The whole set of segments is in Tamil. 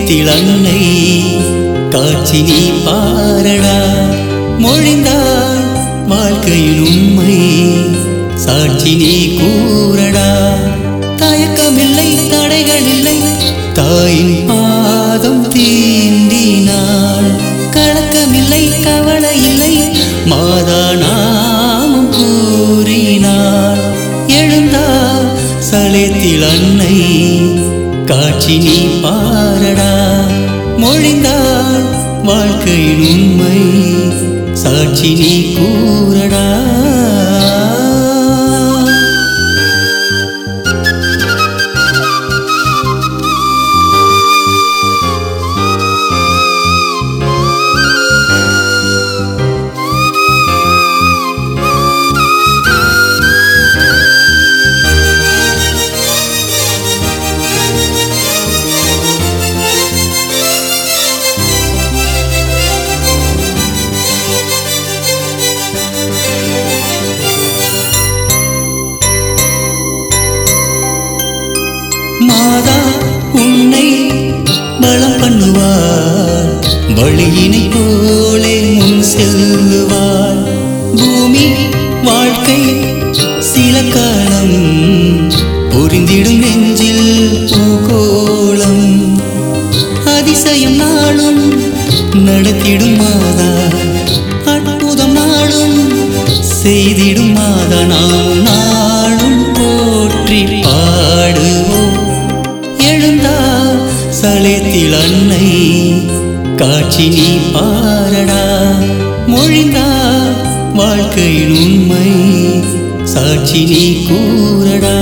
சலேத்தில் அன்னை காட்சி நீ பாரடா மொழிந்தால் வாழ்க்கையின் உண்மை சாட்சி நீ கூறடா தயக்கமில்லை தடைகள் இல்லை தாயின் பாதம் தீண்டினாள் கலக்கமில்லை கவலை இல்லை மாதா நாமம் கூறினாள் எழுந்தாள் சலேத்தில் அன்னை காட்சி நீ பாரடா மொழிந்தாள் வாழ்க்கையின் உண்மை சாட்சி நீ கூறடா மாதா உன்னை பலம் பண்ணுவார் வழியினை போலே முன் செல்லுவார் பூமி வாழ்க்கை சில காலம் புரிந்திடும் நெஞ்சில் பூகோளம் அதிசயம் நாளும் நடத்திடும் மாதா அற்புதம் நாளும் செய்திடும் மாதா நாம் நாளும் போற்றி பாடுவோம் எழுந்தார் சலேத்தில் அன்னை காட்சி நீ பாரடா மொழிந்தார் வாழ்க்கையின் உண்மை சாட்சி நீ கூறடா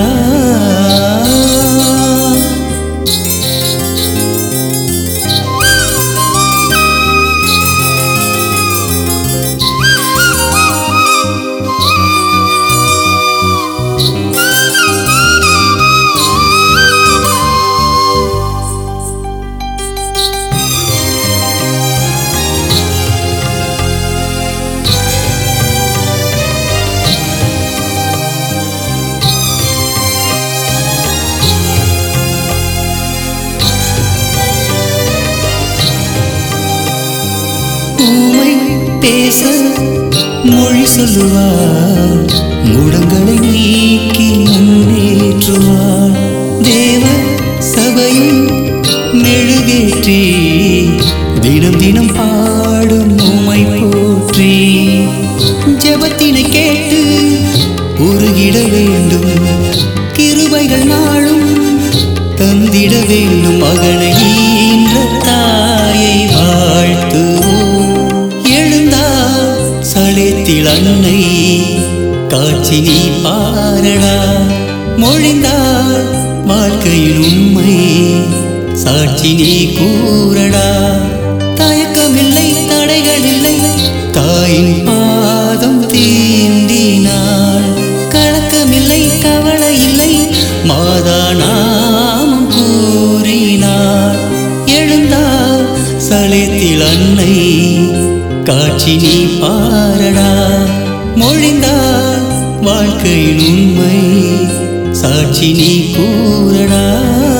ஊமை பேச மொழி சொல்லுவார் முடங்களை நீக்கி முன்னேற்றுவார் தேவ சபையும் மெழுகேற்றி தினம் தினம் பாடும் உமை போற்றி ஜெபத்தினை கேட்டு உருகிட வேண்டும் கிருபைகள் நாளும் தந்திட வேண்டும் மகனை ஈன்ற தாயை வாழ்த்துவோம் எழுந்தார் சலேத்தில் அன்னை காட்சி நீ பாரடா மொழிந்தார் வாழ்க்கையின் உண்மை சாட்சி நீ கூறடா தயக்கமில்லை தடைகள் இல்லை தாயின் பாதம் தீண்டினாள் கலக்கமில்லை கவலை இல்லை மாதா நாமம் கூறினார் எழுந்தார் சலேத்தில் அன்னை காட்சி நீ பாரடா மொழிந்தார் வாழ்க்கையின் உண்மை சாட்சி நீ கூறடா